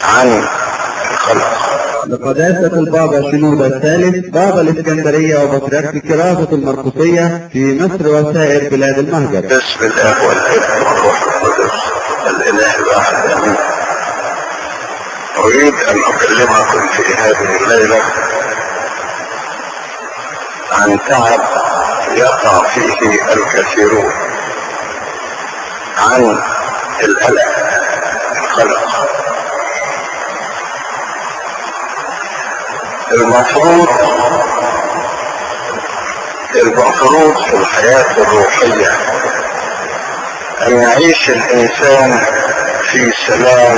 عن الخلق لقداسة البابا شنودة الثالث بابا الإسكندرية وبطريرك كرافة المرقسية في مصر وسائر بلاد المهجر باسم الاب والابن والروح القدس الاله الواحد امين اريد ان اكلمكم في هذه الليله عن تعب يقع فيه الكثيرون عن القلق القلق المفروض المفروض في الحياة الروحية أن يعيش الإنسان في سلام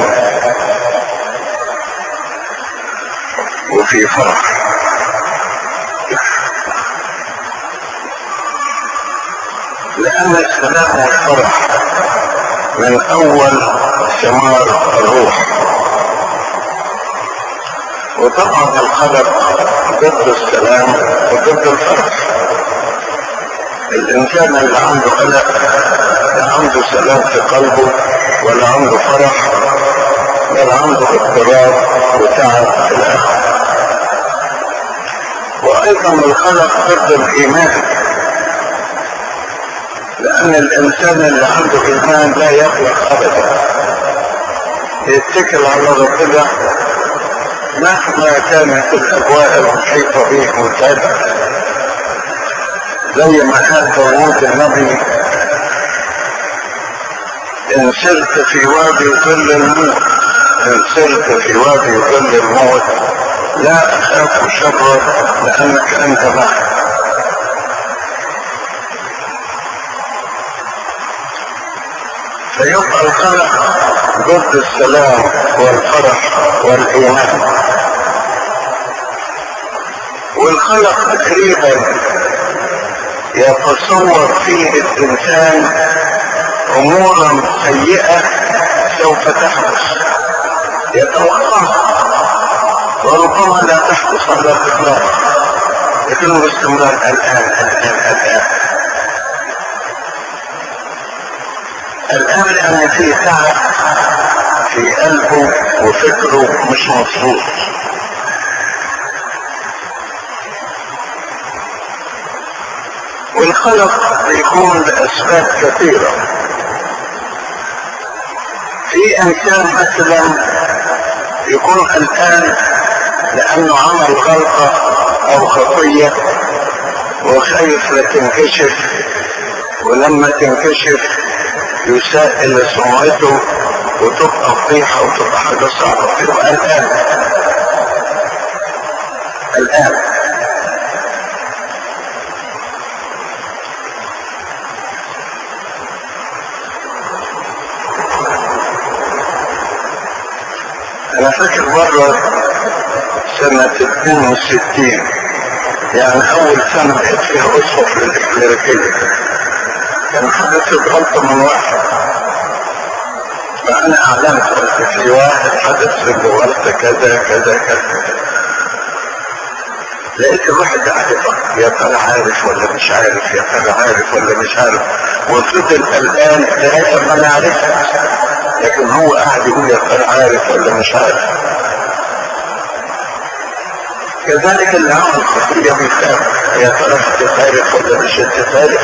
وفي فرح لأن السلام والفرح من أول ثمار الروح وطبعا القلق ضد السلام وضد الفرح الانسان اللي عنده قلق لا عنده سلام في قلبه ولا عنده فرح ولا عنده اضطراب وتعب في الاخر وايضا القلق ضد الايمان لان الانسان اللي عنده ايمان لا يقلق ابدا يتكل على ربنا مهما كانت الاجواء المحيطه به متعبه زي ما قال داوود النبي ان سرت في وادي ظل الموت ان سرت في وادي ظل الموت لا اخاف شرا لانك انت معي فيبقى القلق ضد السلام والفرح والايمان والقلق تقريبا يتصور فيه الانسان امورا سيئه سوف تحدث يتوقعها وربما لا تحدث على الاطلاق لكنه باستمرار الان الان الان الان لان في تعب في قلبه وفكره مش مظبوط والقلق بيكون لاسباب كثيره في انسان مثلا يكون قلقان لانه عمل غلطه او خطيه وخايف لا تنكشف ولما تنكشف يساء الى سمعته وتبقى فضيحه وتبقى حاجه صعبه يبقى قلقان قلقان انا فاكر مرة سنة 62 يعني اول سنة بقيت فيها اسقف للامريكية كان حدثت غلطة من واحد فانا اعلنت قلت في واحد حدث له غلطة كذا كذا كذا لقيت الواحد قاعد يفكر يا ترى عارف ولا مش عارف يا ترى عارف ولا مش عارف وفضل قلقان لغايه ما انا عرفت لكن هو قاعد يقول يا ترى عارف ولا مش عارف كذلك اللي عمل خطية بيخاف يا ترى هتتعرف ولا مش هتتعرف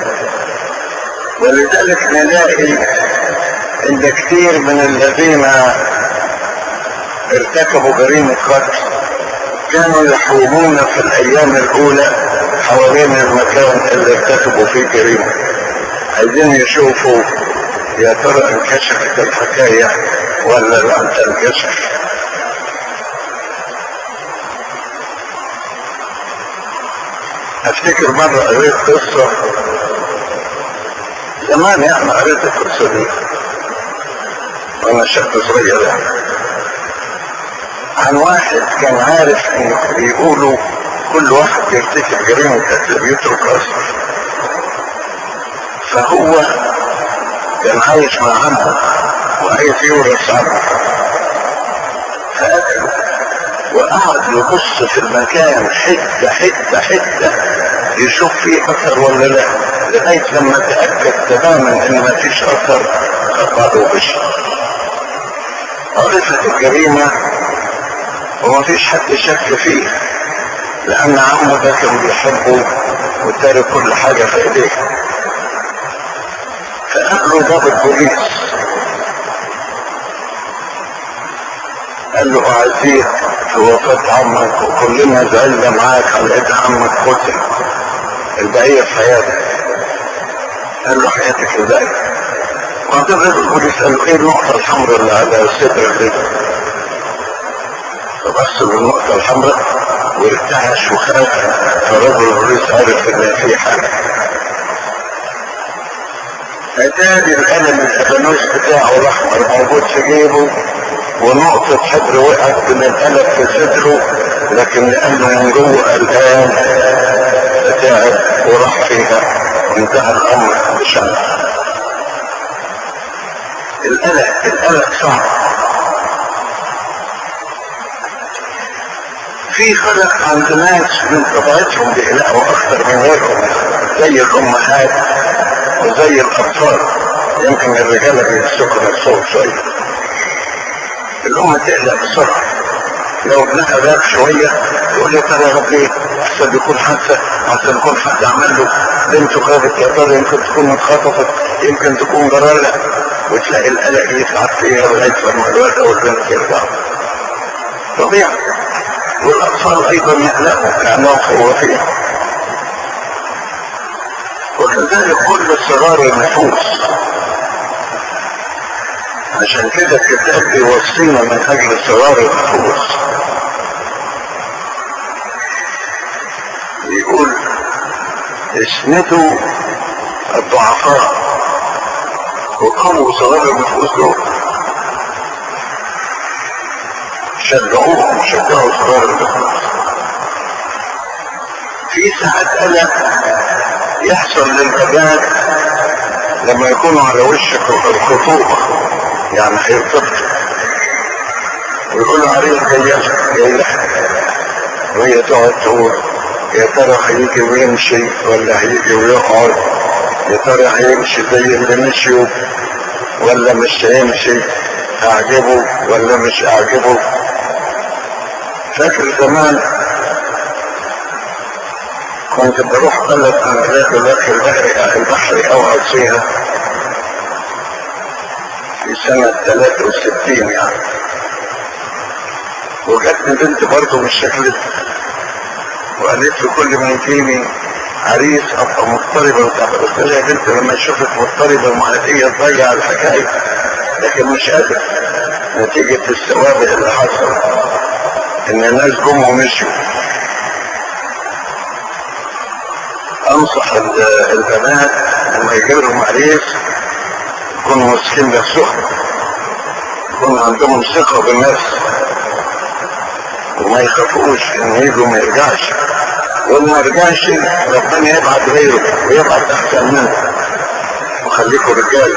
ولذلك نلاقي ان كثير من الذين ارتكبوا جريمة قتل كانوا يحومون في الايام الاولى حوالين المكان اللي ارتكبوا فيه جريمة عايزين يشوفوا يا ترى انكشفت الحكاية ولا لم تنكشف افتكر مرة قريت قصة زمان يعني قريت القصة دي وانا شاب صغير يعني عن واحد كان عارف ان بيقولوا كل واحد بيرتكب جريمة قتل بيترك اثر فهو كان عايش مع عمه وعايز يورث عمه فقتل وقعد يبص في المكان حتة حتة حتة يشوف فيه اثر ولا لا لغاية لما تأكد تماما ان مفيش اثر خطأه بشر عرفت الجريمة ومفيش حد شك فيه لأن عمه ده كان بيحبه وتارك كل حاجة في إيديه فقابله ضابط بوليس قال له أعزيك في وفاة عمك وكلنا زعلنا معاك على إيد عمك قتل البقية في حياتك قال له حياتك ازاي؟ وبعدين الراجل البوليس قال له ايه النقطة الحمراء اللي على صدرك دي؟ فبص للنقطة الحمراء وارتعش وخاف فالراجل البوليس عرف ان في حاجة اتاري القلم الابانوس بتاعه الاحمر موجود في جيبه ونقطة حبر وقعت من القلم في صدره لكن لانه من جوه قلقان تعب وراح فيها وانتهى الامر بشأن القلق القلق صعب في خلق عند ناس من طبيعتهم بيقلقوا اكثر من غيرهم زي الامهات وزي الاطفال يمكن الرجاله بيمسكوا نفسهم شويه الام تقلق بسرعه لو ابنها غاب شويه تقول يا ترى غاب ليه؟ احسن يكون حادثه احسن يكون حد عمل له بنته غابت يا ترى يمكن تكون اتخطفت يمكن تكون جرالة وتلاقي القلق يتعب فيها لغايه لما الولد او البنت يرجعوا طبيعي والاطفال ايضا يقلقوا كانهم خوافين وكذلك كل صغار النفوس عشان كده الكتاب بيوصينا من اجل صغار النفوس يقول اسندوا الضعفاء وقوموا صغار النفوس دول شجعوهم شجعوا صغار النفوس في ساعات قلق يحصل للبنات لما يكونوا على وش الخطوبة يعني هيرتبطوا ويقولوا عليه جاي جاي وهي تقعد تقول يا ترى هيجي ويمشي ولا هيجي ويقعد يا ترى هيمشي زي اللي مشيوا ولا مش هيمشي اعجبه ولا مش اعجبه فاكر زمان كنت بروح قلب عمليات الوقت البحري البحري او اوصيها في سنة 63 يعني وجاتني بنت برضه مش شكلت وقالت لي كل ما يجيني عريس ابقى مضطربة قلت لها يا بنت لما اشوفك مضطربة ومعدية تضيع الحكاية لكن مش قادر نتيجة السوابق اللي حصل ان الناس جم ومشوا انصح البنات لما يجي لهم عريس يكونوا ماسكين نفسهم يكون عندهم ثقة بالنفس وما يخافوش ان يجوا ما يرجعش وما يرجعش ربنا يبعت غيره ويبعت احسن منه وخليكم رجال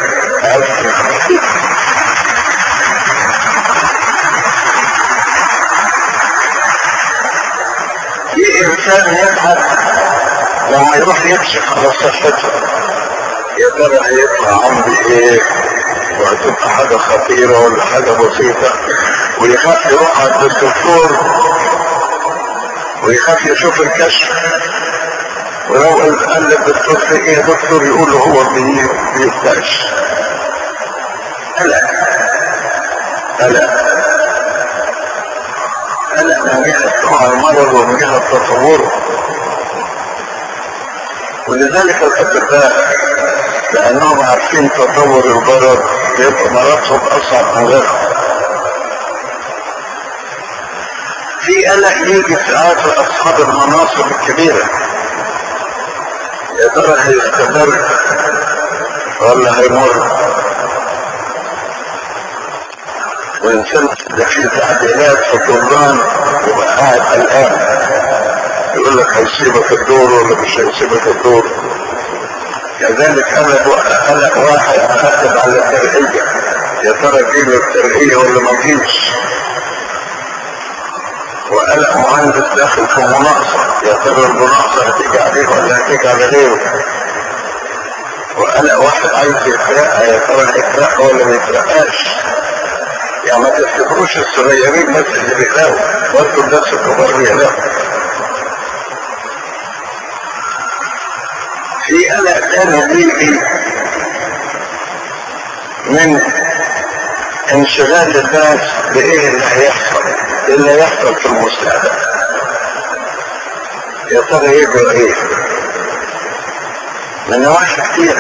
في انسان يضحك لما يروح يكشف على صحته يا ترى هيطلع عندي ايه وهتبقى حاجة خطيرة ولا حاجة بسيطة ويخاف يروح عند الدكتور ويخاف يشوف الكشف ولو قال للدكتور في ايه يا دكتور يقول له هو بيفتش قلق قلق قلق من جهة نوع المرض ومن جهة تطوره ولذلك الأطباء لأنهم عارفين تطور المرض يبقى مرضهم أصعب من غيرهم في قلق يجي ساعات لأصحاب المناصب الكبيرة يا ترى هيستمر ولا هيمر وإنسان ده في تعديلات في الجران يبقى قاعد قلقان يقول لك هيسيبك الدور ولا مش هيسيبك الدور كذلك قلق قلق واحد مرتب على الترقية يا ترى تجيب الترقية ولا ما تجيبش وقلق مهندس داخل في مناقصة يا ترى المناقصة هتيجي عليه ولا هتيجي على غيره وقلق واحد عايز يترقى يا ترى هيترقى ولا ما يترقاش يعني ما تفتكروش الصغيرين بس اللي بيقلقوا برضه الناس الكبار بيقلقوا في قلق تاني بيجي من انشغال الناس بايه اللي هيحصل إيه اللي هيحصل في المستقبل يا ترى يجرى ايه من نواحي كتيرة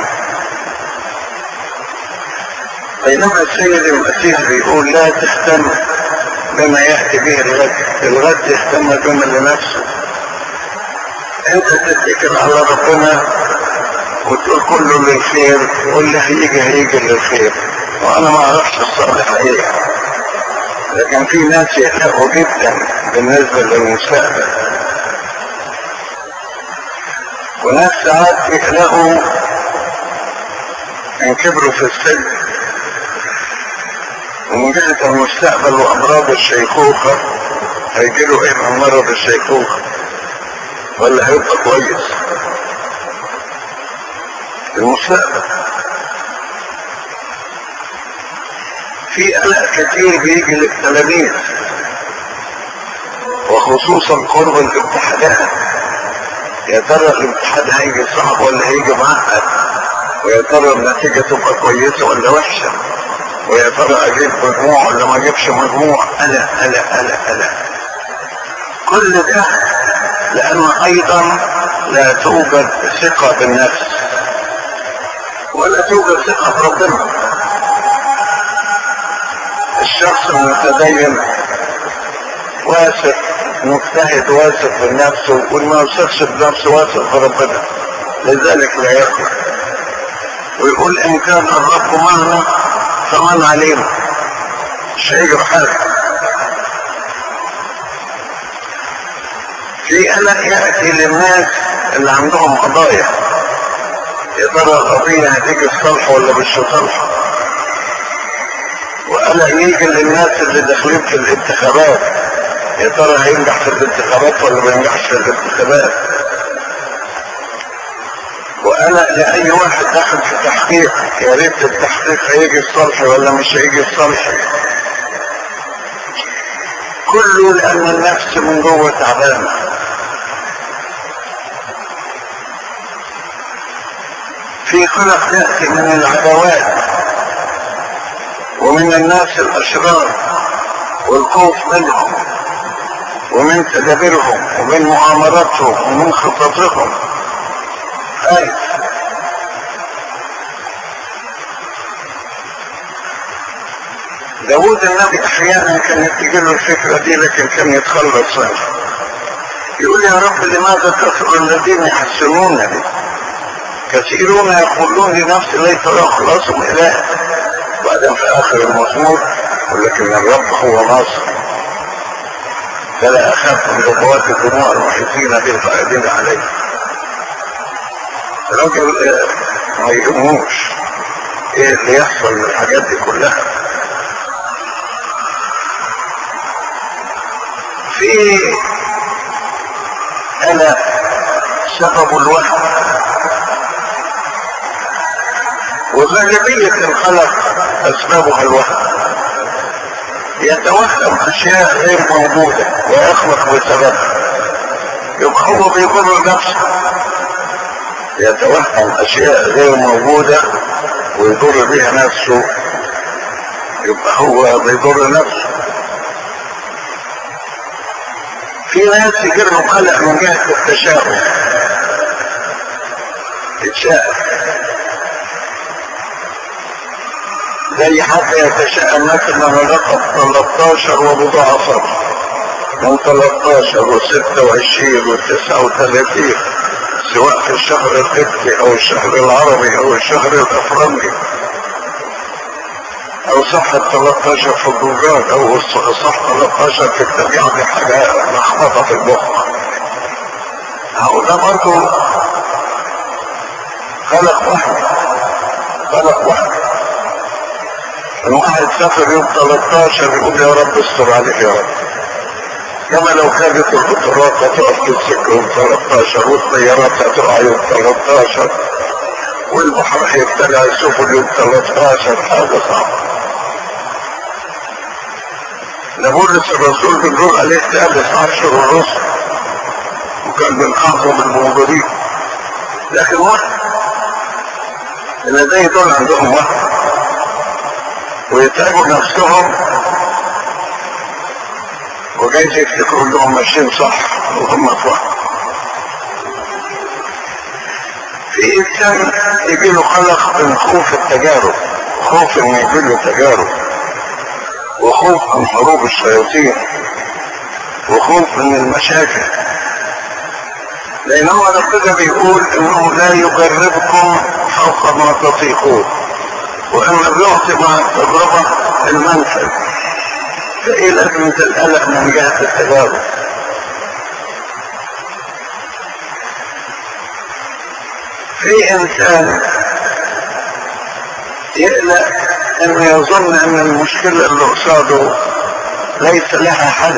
بينما السيد المسيح بيقول لا تهتم بما يأتي به الغد الغد يهتم بما لنفسه انت تتكل على ربنا وتقول كله للخير واللي هيجي هيجي للخير وانا ما اعرفش الصالح ايه لكن في ناس يقلقوا جدا بالنسبة للمستقبل وناس ساعات يقلقوا ان كبروا في السن ومن جهة المستقبل وامراض الشيخوخة هيجيله ايه من مرض الشيخوخة ولا هيبقى كويس المستقبل في قلق كتير بيجي للتلاميذ وخصوصا قرب الامتحانات يا ترى الامتحان هيجي صعب ولا هيجي معقد ويا ترى النتيجة تبقى كويسة ولا وحشة ويا ترى اجيب مجموع ولا ما اجيبش مجموع قلق قلق قلق قلق كل ده لان ايضا لا توجد ثقة بالنفس ولا توجد ثقة بربنا الشخص المتدين واثق مجتهد واثق في نفسه واللي ما يوثقش بنفسه واثق في ربنا لذلك لا يخلق ويقول ان كان الرب معنا فمن علينا مش هيجرى حاجه في قلق ياتي للناس اللي عندهم قضايا يا ترى القضيه هتيجي الصلح ولا مش صلح وقلق يجي للناس اللي داخلين في الانتخابات يا ترى هينجح في الانتخابات ولا ما ينجحش في الانتخابات وقلق لأي واحد داخل في تحقيق يا ريت التحقيق هيجي الصلح ولا مش هيجي الصلح كله لأن النفس من جوه تعبانة في قلق يأتي من العداوات ومن الناس الأشرار والخوف منهم ومن تدابيرهم ومن مؤامراتهم ومن خططهم خايف داود النبي احيانا كانت تجي له الفكره دي لكن كان يتخلص منها يقول يا رب لماذا تسر الذين يحسنونني كثيرون يقولون لنفسي ليس له خلاص اله بعدين في اخر المزمور يقول لك ان الرب هو ناصر فلا اخاف من خطوات الدموع المحيطين به القائدين عليه الراجل ما يهموش ايه اللي يحصل من الحاجات دي كلها في انا سبب الوهم وغالبية الخلق اسبابها الوهم يتوهم اشياء غير موجودة ويخلق بسببها يبقى هو بيضر نفسه يتوهم اشياء غير موجودة ويضر بها نفسه يبقى هو بيضر نفسه في ناس يجرهم قلق من جهة التشاؤم يتشائم زي حد يتشائم مثلا من رقم 13 ومضاعفات من 13 و 26 و 39 سواء في الشهر القبطي او الشهر العربي او الشهر الافرنجي او صفحة 13 في الجوجل او صفحة 13 في الطبيعة دي حاجة لخبطة في المخ اهو ده برضه خلق واحد خلق واحد الواحد سافر يوم 13 يقول يا رب استر عليك يا رب كما لو كانت القطارات هتقف تمسك يوم 13 والطيارات هتقع يوم 13 والبحر هيبتلع السفن يوم 13 حاجة صعبة ده بولس الرسول بنقول عليه الثالث عشر الرسل وكان من اعظم الموجودين لكن واحد اللي زي دول عندهم واحد ويتعبوا نفسهم وجايز يفتكروا انهم ماشيين صح وهم صح في انسان يجي له قلق من خوف التجارب خوف ان يجي له تجارب وخوف من حروب الشياطين وخوف من المشاكل بينما ربنا بيقول انه لا يجربكم فوق ما تطيقون وانه بيعطي مع التجربه المنفذ فايه لازمه القلق من جهه التجارب في انسان يقلق انه يظن ان المشكله اللي قصاده ليس لها حل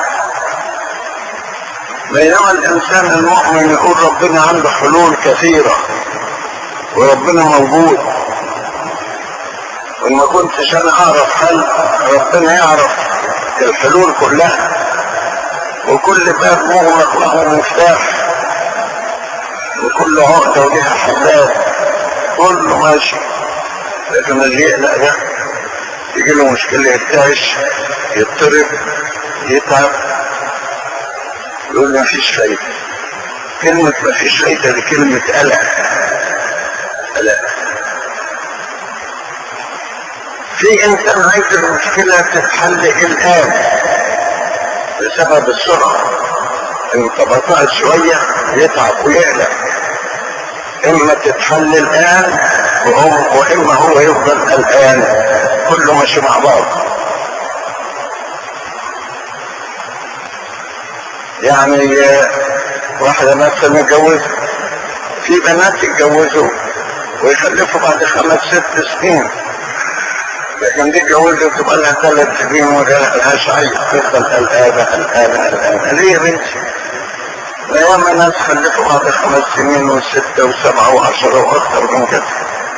بينما الانسان المؤمن يقول ربنا عنده حلول كثيره وربنا موجود وما كنتش انا اعرف حل ربنا يعرف الحلول كلها وكل باب مغلق له مفتاح وكل عقده ولها حلال كله ماشي لكن اللي يقلق ده يجي له مشكله يرتعش يضطرب يتعب يقول ما فيش فايده كلمه ما فيش فايده دي كلمه قلق قلق في انسان عايز المشكله تتحل الان بسبب السرعه ان تبطأت شويه يتعب ويقلق اما تتحل الان وهو واما هو يفضل الان كله ماشي مع بعض يعني واحدة مثلا متجوزة في بنات يتجوزوا ويخلفوا بعد خمس ست سنين لكن دي اتجوزت تبقى لها ثلاث سنين وما لهاش عيل تفضل قلقانة قلقانة قلقانة ليه يا بنتي؟ ايام ناس خلفوا بعد خمس سنين وستة وسبعة وعشرة واكثر من كده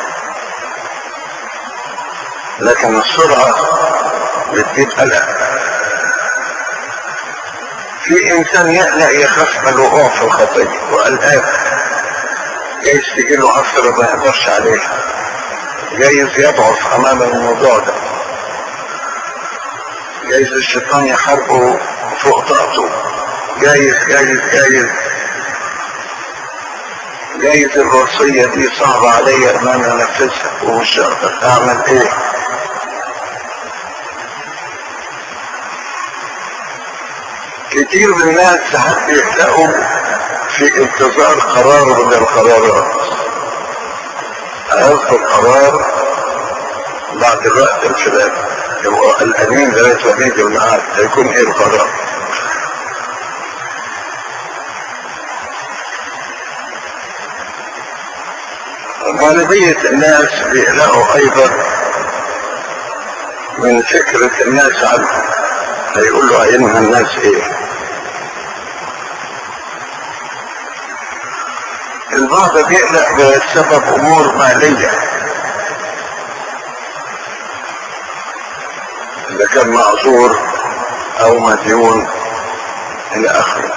لكن السرعة بتجيب قلق في انسان يقلق يخاف من الوقوع في الخطية وقلقان جايز تجي له عصر ما يقدرش عليها جايز يضعف امام الموضوع ده جايز الشيطان يحاربه فوق طاقته جايز جايز جايز جايز الوصية دي صعبة عليا ان انا انفذها ومش هقدر اعمل ايه كتير من الناس ساعات بيبدأوا في انتظار قرار من القرارات هيصدر قرار بعد الوقت الفلاني يبقوا قلقانين لغايه ما يجي الميعاد هيكون ايه القرار غالبية الناس بيقلقوا أيضا من فكرة الناس عنهم هيقولوا عينها الناس إيه البعض بيقلق بسبب أمور مالية إذا كان معذور أو مديون إلى آخره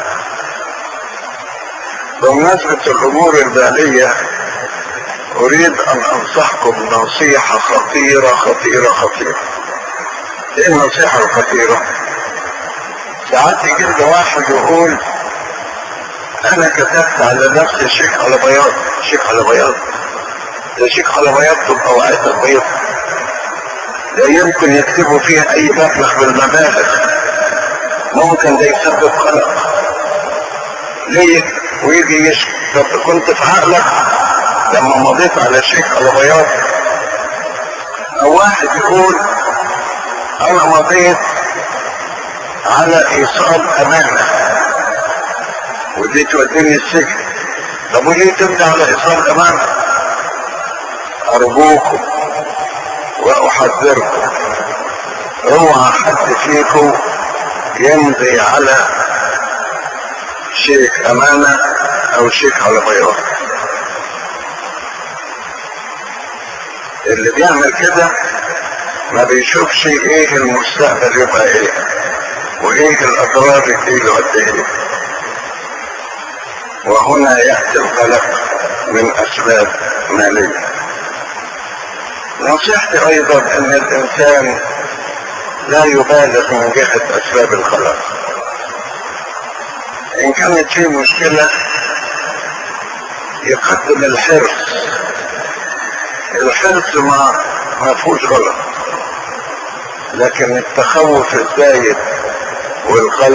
بمناسبة الأمور المالية أريد أن أنصحكم نصيحة خطيرة خطيرة خطيرة إيه النصيحة الخطيرة؟ ساعات يجي لي واحد يقول أنا كتبت على نفسي شيك على بياض شيك على بياض ده شيك على بياض تبقى وقعت بيض لا يمكن يكتبوا فيها أي مبلغ بالمبالغ ممكن ده يسبب قلق ليه ويجي يشكي طب كنت في عقلك لما مضيت على شيك على بياض او واحد يقول انا مضيت على ايصال امانة ودي توديني السجن طب وليه تمضي على ايصال امانة ارجوكم واحذركم اوعى حد فيكم يمضي على شيك امانة او شيك على بياض اللي بيعمل كده ما بيشوفش ايه المستقبل يبقى ايه وايه الاضرار تجيله قد ايه وهنا ياتي القلق من اسباب ماليه نصيحتي ايضا ان الانسان لا يبالغ من جهه اسباب القلق ان كانت في مشكله يقدم الحرص الحرص ما ما فيهوش غلط لكن التخوف الزايد والقلق